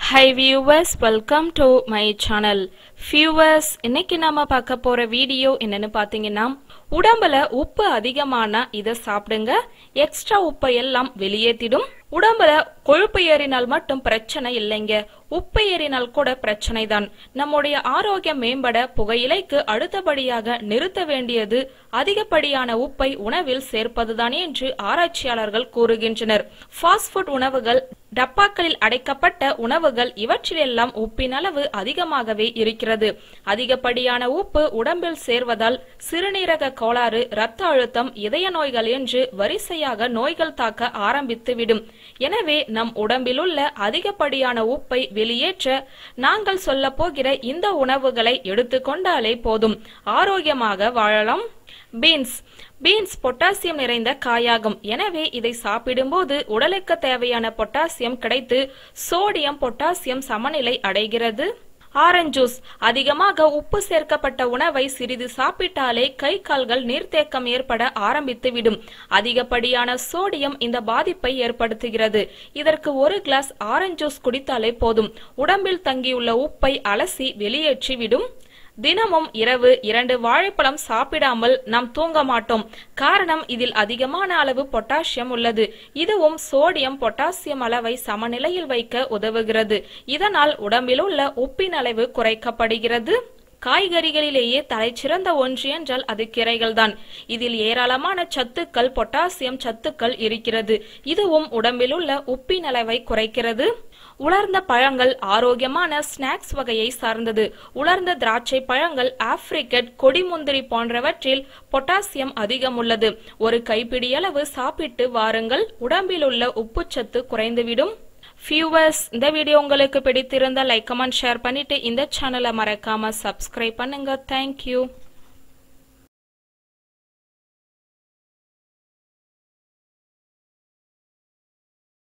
high viewers welcome to my channel viewers இன்னைக்கு நாம பார்க்க போற வீடியோ என்னன்னு பாத்தீங்கன்னா உடம்புல உப்பு அதிகமானா இதை சாப்பிடுங்க எக்ஸ்ட்ரா உப்பை எல்லாம் வெளியேற்றிடும் உடம்புல கொழுப்பு ஏறினால் மட்டும் பிரச்சனை இல்லைங்க உப்பு ஏறினால் கூட பிரச்சனை தான் நம்முடைய ஆரோக்கியம் மேம்பட புகையிலைக்கு அடுத்தபடியாக நிறுத்த வேண்டியது அதிகப்படியான உப்பை உணவில் சேர்ப்பதுதான் என்று ஆராய்ச்சியாளர்கள் கூறுகின்றனர் ஃபாஸ்ட் ஃபுட் உணவுகள் டப்பாக்களில் அடைக்கப்பட்ட உணவுகள் இவற்றிலெல்லாம் உப்பின் அளவு அதிகமாகவே இருக்கிறது அதிகப்படியான உப்பு உடம்பில் சேர்வதால் சிறுநீரக கோளாறு இரத்த அழுத்தம் இதய நோய்கள் என்று வரிசையாக நோய்கள் தாக்க ஆரம்பித்துவிடும் எனவே நம் உடம்பிலுள்ள அதிகப்படியான உப்பை வெளியேற்ற நாங்கள் சொல்ல போகிற இந்த உணவுகளை எடுத்துக்கொண்டாலே போதும் ஆரோக்கியமாக வாழலாம் பீன்ஸ் பீன்ஸ் பொட்டாசியம் நிறைந்த காயாகும் எனவே இதை சாப்பிடும்போது உடலுக்கு தேவையான பொட்டாசியம் கிடைத்து சோடியம் பொட்டாசியம் சமநிலை அடைகிறது ஆரஞ்சு ஜூஸ் அதிகமாக உப்பு சேர்க்கப்பட்ட உணவை சிறிது சாப்பிட்டாலே கை கால்கள் நீர்த்தேக்கம் ஏற்பட ஆரம்பித்து விடும் அதிகப்படியான சோடியம் இந்த பாதிப்பை ஏற்படுத்துகிறது இதற்கு ஒரு கிளாஸ் ஆரஞ்சு ஜூஸ் குடித்தாலே போதும் உடம்பில் தங்கியுள்ள உப்பை அலசி வெளியேற்றி விடும் தினமும் இரவு இரண்டு வாழைப்பழம் சாப்பிடாமல் நாம் தூங்க மாட்டோம் காரணம் இதில் அதிகமான அளவு பொட்டாசியம் உள்ளது இதுவும் சோடியம் பொட்டாசியம் அளவை சமநிலையில் வைக்க உதவுகிறது இதனால் உடம்பில் உள்ள உப்பின் அளவு குறைக்கப்படுகிறது காய்கறிகளிலேயே தலைச்சிறந்த ஒன்று என்றால் அது கீரைகள்தான் இதில் ஏராளமான சத்துக்கள் பொட்டாசியம் சத்துக்கள் இருக்கிறது இதுவும் உடம்பில் உள்ள உப்பின் அளவை குறைக்கிறது உலர்ந்த பழங்கள் ஆரோக்கியமான ஸ்நாக்ஸ் வகையை சார்ந்தது உலர்ந்த திராட்சை பழங்கள் ஆப்பிரிக்கட் கொடிமுந்திரி போன்றவற்றில் பொட்டாசியம் அதிகம் உள்ளது ஒரு கைப்பிடியளவு சாப்பிட்டு வாருங்கள் உடம்பில் உள்ள உப்புச்சத்து குறைந்துவிடும் வியூவர்ஸ் இந்த வீடியோ உங்களுக்கு பிடித்திருந்தால் லைக் கமெண்ட் ஷேர் பண்ணிட்டு இந்த சேனலை மறக்காம சப்ஸ்கிரைப் பண்ணுங்க தேங்க்யூ